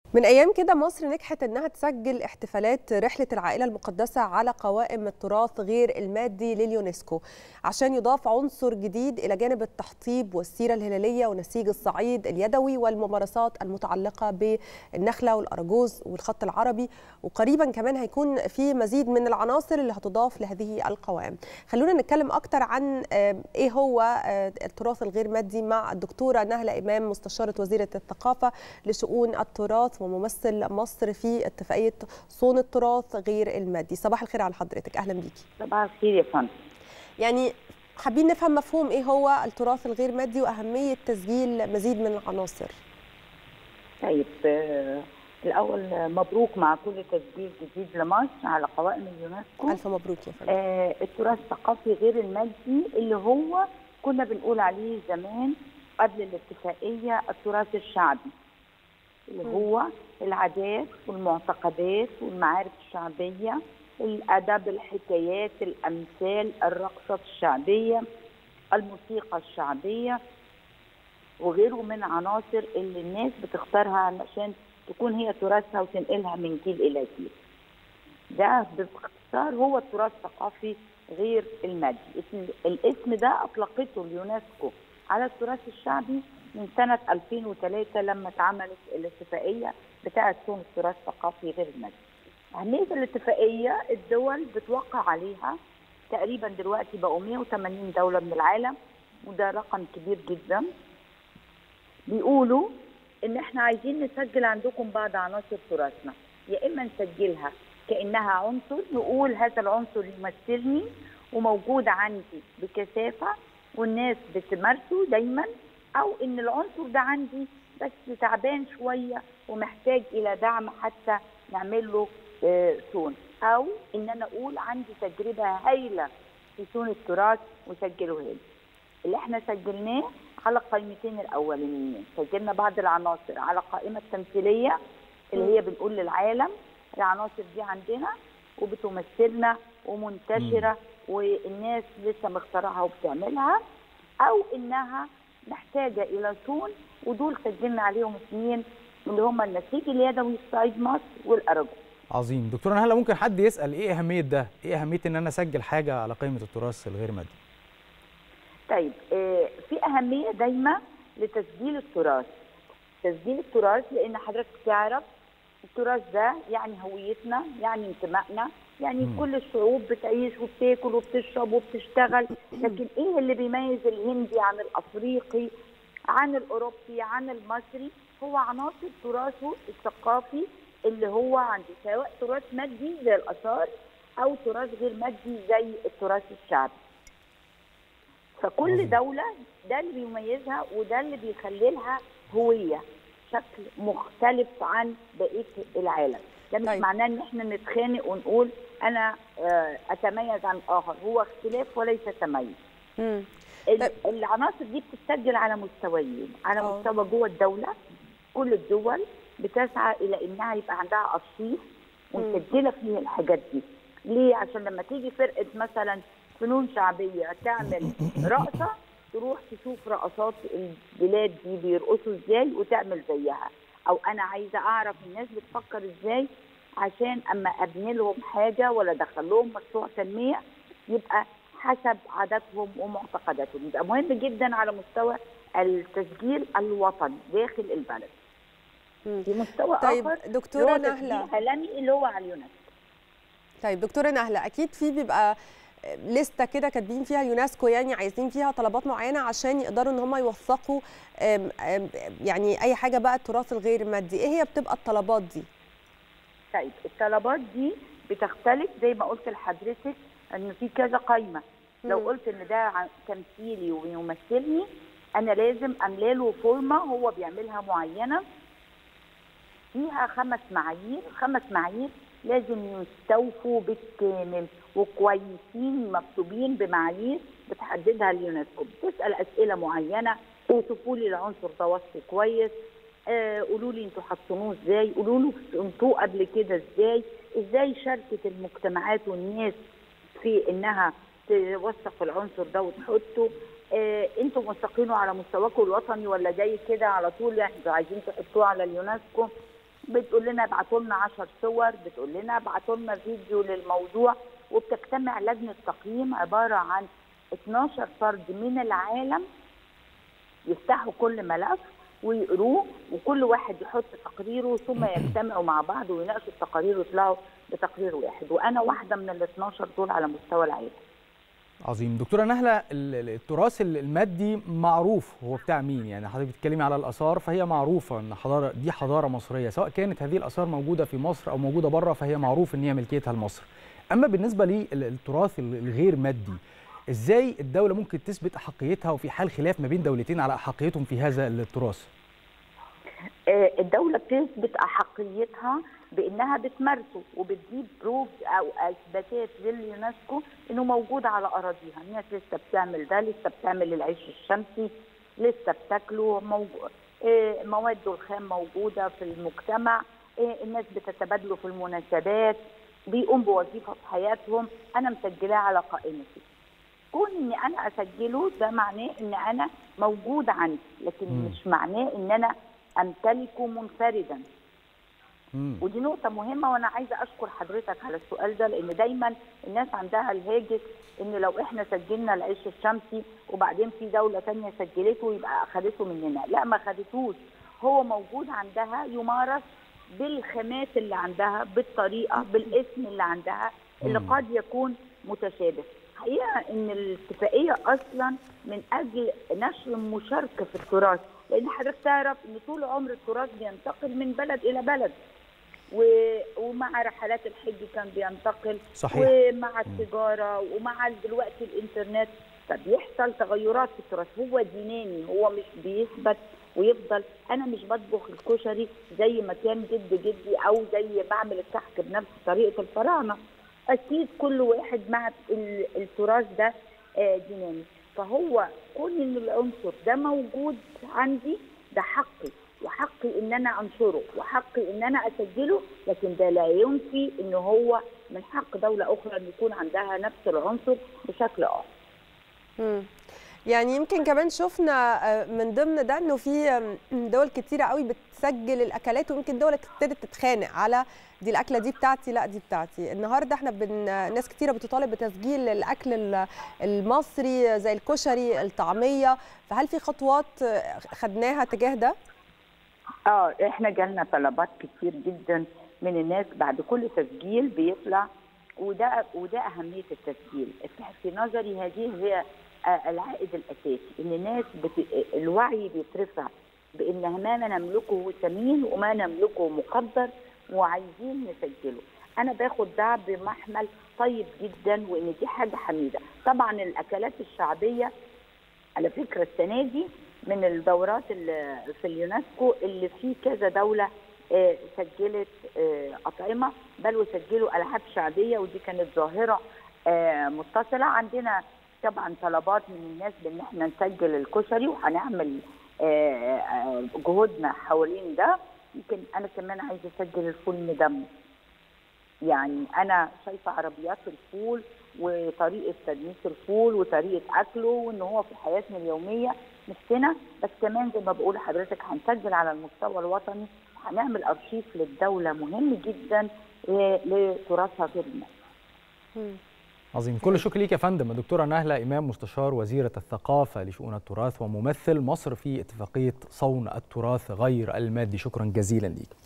من ايام كده مصر نجحت انها تسجل احتفالات رحله العائله المقدسه على قوائم التراث غير المادي لليونسكو عشان يضاف عنصر جديد الى جانب التحطيب والسيره الهلاليه ونسيج الصعيد اليدوي والممارسات المتعلقه بالنخله والاراجوز والخط العربي وقريبا كمان هيكون في مزيد من العناصر اللي هتضاف لهذه القوائم خلونا نتكلم اكتر عن ايه هو التراث الغير مادي مع الدكتوره نهله امام مستشاره وزيره الثقافه لشؤون التراث وممثل مصر في اتفاقيه صون التراث غير المادي صباح الخير على حضرتك اهلا بيكي صباح الخير يا فندم يعني حابين نفهم مفهوم ايه هو التراث الغير مادي واهميه تسجيل مزيد من العناصر طيب آه الاول مبروك مع كل تسجيل جديد لمصر على قوائم اليونسكو الف مبروك يا فندم آه التراث الثقافي غير المادي اللي هو كنا بنقول عليه زمان قبل الاتفاقيه التراث الشعبي اللي هو العادات والمعتقدات والمعارف الشعبية الأدب الحكايات الأمثال الرقصة الشعبية الموسيقى الشعبية وغيره من عناصر اللي الناس بتختارها علشان تكون هي تراثها وتنقلها من جيل إلى جيل ده باختصار هو التراث الثقافي غير المادي الاسم ده أطلقته اليونسكو على التراث الشعبي من سنة 2003 لما اتعملت الاتفاقية بتاعة صون التراث الثقافي غير المادي. أهمية الاتفاقية الدول بتوقع عليها تقريبا دلوقتي بقوا 180 دولة من العالم وده رقم كبير جدا. بيقولوا إن إحنا عايزين نسجل عندكم بعض عناصر تراثنا، يا إما نسجلها كأنها عنصر نقول هذا العنصر يمثلني وموجود عندي بكثافة والناس بتمارسه دايما او ان العنصر ده عندي بس تعبان شويه ومحتاج الى دعم حتى نعمل له صون او ان انا اقول عندي تجربه هايله في صون التراث وسجله لي اللي احنا سجلناه على القائمتين الاولانيين سجلنا بعض العناصر على قائمه تمثيليه اللي هي بنقول للعالم العناصر دي عندنا وبتمثلنا ومنتشره والناس لسه مخترعها وبتعملها او انها محتاجه الى صون ودول سجلنا عليهم اثنين اللي هم النسيج اليدوي صعيد مصر والاراجوز. عظيم دكتوره نهله ممكن حد يسال ايه اهميه ده؟ ايه اهميه ان انا اسجل حاجه على قائمه التراث الغير مادي؟ طيب آه في اهميه دايما لتسجيل التراث. تسجيل التراث لان حضرتك تعرف التراث ده يعني هويتنا يعني انتمائنا يعني مم. كل الشعوب بتعيش وبتاكل وبتشرب وبتشتغل لكن ايه اللي بيميز الهندي عن الافريقي عن الاوروبي عن المصري هو عناصر تراثه الثقافي اللي هو عندي سواء تراث مادي زي الاثار او تراث غير مادي زي التراث الشعبي فكل دوله ده اللي بيميزها وده اللي بيخلي لها هويه شكل مختلف عن بقيه العالم ده مش طيب. معناه ان احنا نتخانق ونقول انا اتميز عن اخر هو اختلاف وليس تميز طيب. العناصر دي بتتسجل على مستويين على أوه. مستوى جوه الدوله كل الدول بتسعى الى انها يبقى عندها ارشيف ومسجله فيه الحاجات دي ليه عشان لما تيجي فرقه مثلا فنون شعبيه تعمل رقصه تروح تشوف رقصات البلاد دي بيرقصوا ازاي وتعمل زيها او انا عايزه اعرف الناس بتفكر ازاي عشان اما ابني لهم حاجه ولا ادخل لهم مشروع تنميه يبقى حسب عاداتهم ومعتقداتهم يبقى مهم جدا على مستوى التسجيل الوطني داخل البلد في مستوى طيب اخر دكتوره نهله عالمي اللي هو على اليونسكو طيب دكتوره نهله اكيد في بيبقى لسته كده كاتبين فيها اليونسكو يعني عايزين فيها طلبات معينه عشان يقدروا ان هم يوثقوا يعني اي حاجه بقى التراث الغير مادي ايه هي بتبقى الطلبات دي طيب الطلبات دي بتختلف زي ما قلت لحضرتك ان في كذا قايمه لو قلت ان ده تمثيلي ويمثلني انا لازم املى له فورمه هو بيعملها معينه فيها خمس معايير خمس معايير لازم يستوفوا بالكامل وكويسين مكتوبين بمعايير بتحددها اليونسكو بتسال اسئله معينه اوصفوا لي العنصر ده وصف كويس آه قولوا لي انتوا حطينوه ازاي قولوا له انتوا قبل كده ازاي ازاي شاركت المجتمعات والناس في انها توثق العنصر ده وتحطه آه انتوا موثقينه على مستواكم الوطني ولا جاي كده على طول يعني عايزين تحطوه على اليونسكو بتقول لنا ابعتوا لنا 10 صور بتقول لنا ابعتوا لنا فيديو للموضوع وبتجتمع لجنه تقييم عباره عن 12 فرد من العالم يفتحوا كل ملف ويقروه وكل واحد يحط تقريره ثم يجتمعوا مع بعض ويناقشوا التقارير ويطلعوا بتقرير واحد وانا واحده من ال 12 دول على مستوى العالم عظيم دكتوره نهله التراث المادي معروف هو بتاع مين يعني حضرتك بتتكلمي على الاثار فهي معروفه ان حضاره دي حضاره مصريه سواء كانت هذه الاثار موجوده في مصر او موجوده بره فهي معروف ان هي ملكيتها لمصر اما بالنسبه للتراث الغير مادي ازاي الدوله ممكن تثبت احقيتها وفي حال خلاف ما بين دولتين على احقيتهم في هذا التراث الدوله بتثبت احقيتها بانها بتمارسه وبتجيب بروف او اثباتات لليونسكو انه موجود على اراضيها الناس لسه بتعمل ده لسه بتعمل العيش الشمسي لسه بتاكله موجود مواده الخام موجوده في المجتمع الناس بتتبادله في المناسبات بيقوم بوظيفه في حياتهم انا مسجلاه على قائمتي كون اني انا اسجله ده معناه ان انا موجود عندي لكن م. مش معناه ان انا امتلكه منفردا مم. ودي نقطة مهمة وأنا عايزة أشكر حضرتك على السؤال ده لأن دايما الناس عندها الهاجس إن لو إحنا سجلنا العيش الشمسي وبعدين في دولة تانية سجلته يبقى أخدته مننا، لا ما خدتوش، هو موجود عندها يمارس بالخامات اللي عندها، بالطريقة، بالاسم اللي عندها اللي مم. قد يكون متشابه. حقيقة إن الاتفاقية أصلا من أجل نشر المشاركة في التراث، لأن حضرتك تعرف إن طول عمر التراث بينتقل من بلد إلى بلد. ومع رحلات الحج كان بينتقل صحيح. ومع التجاره ومع دلوقتي الانترنت فبيحصل تغيرات في التراث هو ديناني هو مش بيثبت ويفضل انا مش بطبخ الكشري زي ما كان جد جدي او زي بعمل الكحك بنفس طريقه الفراعنه اكيد كل واحد مع التراث ده ديناني فهو كون ان العنصر ده موجود عندي ده حقي وحقي ان انا انشره وحقي ان انا اسجله لكن ده لا ينفي ان هو من حق دوله اخرى ان يكون عندها نفس العنصر بشكل اخر. مم. يعني يمكن كمان شفنا من ضمن ده انه في دول كتيره قوي بتسجل الاكلات ويمكن دول ابتدت تتخانق على دي الاكله دي بتاعتي لا دي بتاعتي النهارده احنا بن... ناس كتيره بتطالب بتسجيل الاكل المصري زي الكشري الطعميه فهل في خطوات خدناها تجاه ده؟ اه احنا جالنا طلبات كتير جدا من الناس بعد كل تسجيل بيطلع وده وده اهميه التسجيل في نظري هذه هي العائد الاساسي ان الناس بت... الوعي بيترفع بان ما نملكه ثمين وما نملكه مقدر وعايزين نسجله انا باخد ده بمحمل طيب جدا وان دي حاجه حميده طبعا الاكلات الشعبيه على فكره السنه دي من الدورات اللي في اليونسكو اللي في كذا دوله سجلت اطعمه بل وسجلوا العاب شعبيه ودي كانت ظاهره متصله عندنا طبعا طلبات من الناس بان احنا نسجل الكشري وهنعمل جهودنا حوالين ده يمكن انا كمان عايزه اسجل الفول مدمر يعني انا شايفه عربيات الفول وطريقه تدميس الفول وطريقه اكله وان هو في حياتنا اليوميه نفسنا بس كمان زي ما بقول لحضرتك هنسجل على المستوى الوطني هنعمل ارشيف للدوله مهم جدا لتراثها غير المصري. عظيم كل الشكر ليك يا فندم الدكتوره نهله امام مستشار وزيره الثقافه لشؤون التراث وممثل مصر في اتفاقيه صون التراث غير المادي شكرا جزيلا ليك